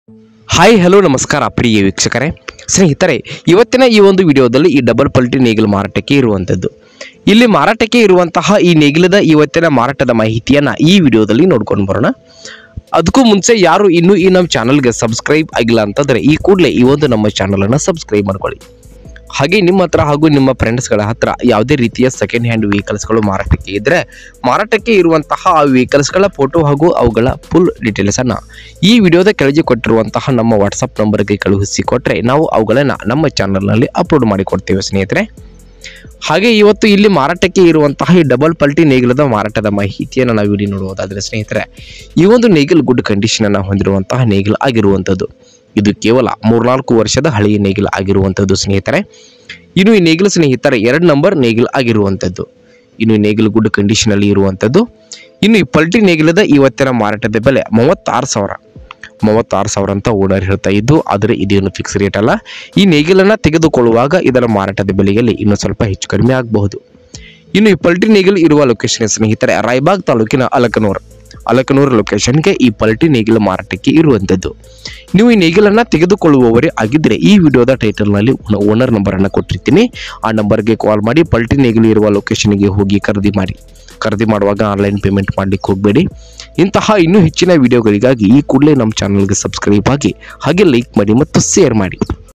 hi hello ನಮಸ್ಕಾರ ಪ್ರಿಯ ವೀಕ್ಷಕರೇ ಸ್ನೇಹಿತರೆ ಇವತ್ತಿನ ಈ ಒಂದು ವಿಡಿಯೋದಲ್ಲಿ ಈ ಡಬಲ್ ಪಲ್ಟಿ ನೇಗಿಲು ಮಾರಾಟಕ್ಕೆ ಇರುವಂಥದ್ದು ಇಲ್ಲಿ ಮಾರಾಟಕ್ಕೆ ಇರುವಂತಹ ಈ ನೇಗಿಲದ ಇವತ್ತಿನ ಮಾರಾಟದ ಮಾಹಿತಿಯನ್ನು ಈ ವಿಡಿಯೋದಲ್ಲಿ ನೋಡ್ಕೊಂಡು ಬರೋಣ ಅದಕ್ಕೂ ಮುಂಚೆ ಯಾರು ಇನ್ನೂ ಈ ನಮ್ಮ ಚಾನಲ್ಗೆ ಸಬ್ಸ್ಕ್ರೈಬ್ ಆಗಿಲ್ಲ ಅಂತಂದರೆ ಈ ಕೂಡಲೇ ಈ ಒಂದು ನಮ್ಮ ಚಾನಲನ್ನು ಸಬ್ಸ್ಕ್ರೈಬ್ ಮಾಡ್ಕೊಳ್ಳಿ ಹಾಗೆ ನಿಮ್ಮ ಹತ್ರ ಹಾಗೂ ನಿಮ್ಮ ಫ್ರೆಂಡ್ಸ್ಗಳ ಹತ್ರ ಯಾವುದೇ ರೀತಿಯ ಸೆಕೆಂಡ್ ಹ್ಯಾಂಡ್ ವೆಹಿಕಲ್ಸ್ಗಳು ಮಾರಾಟಕ್ಕೆ ಇದ್ದರೆ ಮಾರಾಟಕ್ಕೆ ಇರುವಂತಹ ಆ ವೆಹಿಕಲ್ಸ್ಗಳ ಫೋಟೋ ಹಾಗೂ ಅವುಗಳ ಫುಲ್ ಡೀಟೇಲ್ಸನ್ನು ಈ ವಿಡಿಯೋದ ಕೆಳಗೆ ಕೊಟ್ಟಿರುವಂತಹ ನಮ್ಮ ವಾಟ್ಸಪ್ ನಂಬರ್ಗೆ ಕಳುಹಿಸಿ ಕೊಟ್ಟರೆ ನಾವು ಅವುಗಳನ್ನು ನಮ್ಮ ಚಾನಲ್ನಲ್ಲಿ ಅಪ್ಲೋಡ್ ಮಾಡಿಕೊಡ್ತೇವೆ ಸ್ನೇಹಿತರೆ ಹಾಗೆ ಇವತ್ತು ಇಲ್ಲಿ ಮಾರಾಟಕ್ಕೆ ಇರುವಂತಹ ಈ ಡಬಲ್ ಪಲ್ಟಿ ನೇಗಿಲದ ಮಾರಾಟದ ಮಾಹಿತಿಯನ್ನು ನಾವು ಇಲ್ಲಿ ನೋಡುವುದಾದರೆ ಸ್ನೇಹಿತರೆ ಈ ಒಂದು ನೇಗಿಲ್ ಗುಡ್ ಕಂಡೀಷನನ್ನು ಹೊಂದಿರುವಂತಹ ನೇಗಿಲ್ ಆಗಿರುವಂಥದ್ದು ಇದು ಕೇವಲ ಮೂರ್ನಾಲ್ಕು ವರ್ಷದ ಹಳೆಯ ನೇಗಿಲ್ ಆಗಿರುವಂಥದ್ದು ಸ್ನೇಹಿತರೆ ಇನ್ನು ಈ ನೇಗಿಲು ಸ್ನೇಹಿತರೆ ಎರಡು ನಂಬರ್ ನೇಗಿಲ್ ಆಗಿರುವಂಥದ್ದು ಇನ್ನು ಈ ನೇಗಿಲು ಗುಡ್ ಕಂಡೀಷನಲ್ಲಿ ಇರುವಂಥದ್ದು ಇನ್ನು ಈ ಪಲ್ಟಿ ನೇಗಿಲದ ಇವತ್ತಿನ ಮಾರಾಟದ ಬೆಲೆ ಮೂವತ್ತಾರು ಸಾವಿರ ಮೂವತ್ತಾರು ಸಾವಿರ ಅಂತ ಓನರ್ ಹೇಳ್ತಾ ಇದ್ದು ಆದರೆ ಇದೇನು ಫಿಕ್ಸ್ ರೇಟ್ ಅಲ್ಲ ಈ ನೇಗಿಲನ್ನು ತೆಗೆದುಕೊಳ್ಳುವಾಗ ಇದರ ಮಾರಾಟದ ಬೆಲೆಯಲ್ಲಿ ಇನ್ನೂ ಸ್ವಲ್ಪ ಹೆಚ್ಚು ಕಡಿಮೆ ಆಗಬಹುದು ಇನ್ನು ಈ ಪಲ್ಟಿ ನೇಗಿಲು ಇರುವ ಲೊಕೇಶನ್ ಸ್ನೇಹಿತರೆ ರಾಯಬಾಗ್ ತಾಲೂಕಿನ ಅಲಕನೂರು ಅಲಕನೂರು ಲೊಕೇಶನ್ಗೆ ಈ ಪಲ್ಟಿ ನೇಗಿಲು ಮಾರಾಟಕ್ಕೆ ಇರುವಂಥದ್ದು ನೀವು ಈ ನೇಗಿಲನ್ನು ತೆಗೆದುಕೊಳ್ಳುವವರೇ ಆಗಿದ್ದರೆ ಈ ವಿಡಿಯೋದ ಟೈಟಲ್ನಲ್ಲಿ ಓನರ್ ನಂಬರನ್ನು ಕೊಟ್ಟಿರ್ತೀನಿ ಆ ನಂಬರ್ಗೆ ಕಾಲ್ ಮಾಡಿ ಪಲ್ಟಿ ನೇಗಿಲು ಇರುವ ಲೊಕೇಶನ್ಗೆ ಹೋಗಿ ಖರೀದಿ ಮಾಡಿ ಖರೀದಿ ಮಾಡುವಾಗ ಆನ್ಲೈನ್ ಪೇಮೆಂಟ್ ಮಾಡಲಿಕ್ಕೆ ಹೋಗಬೇಡಿ ಇಂತಹ ಇನ್ನೂ ಹೆಚ್ಚಿನ ವಿಡಿಯೋಗಳಿಗಾಗಿ ಈ ಕೂಡಲೇ ನಮ್ಮ ಚಾನಲ್ಗೆ ಸಬ್ಸ್ಕ್ರೈಬ್ ಆಗಿ ಹಾಗೆ ಲೈಕ್ ಮಾಡಿ ಮತ್ತು ಶೇರ್ ಮಾಡಿ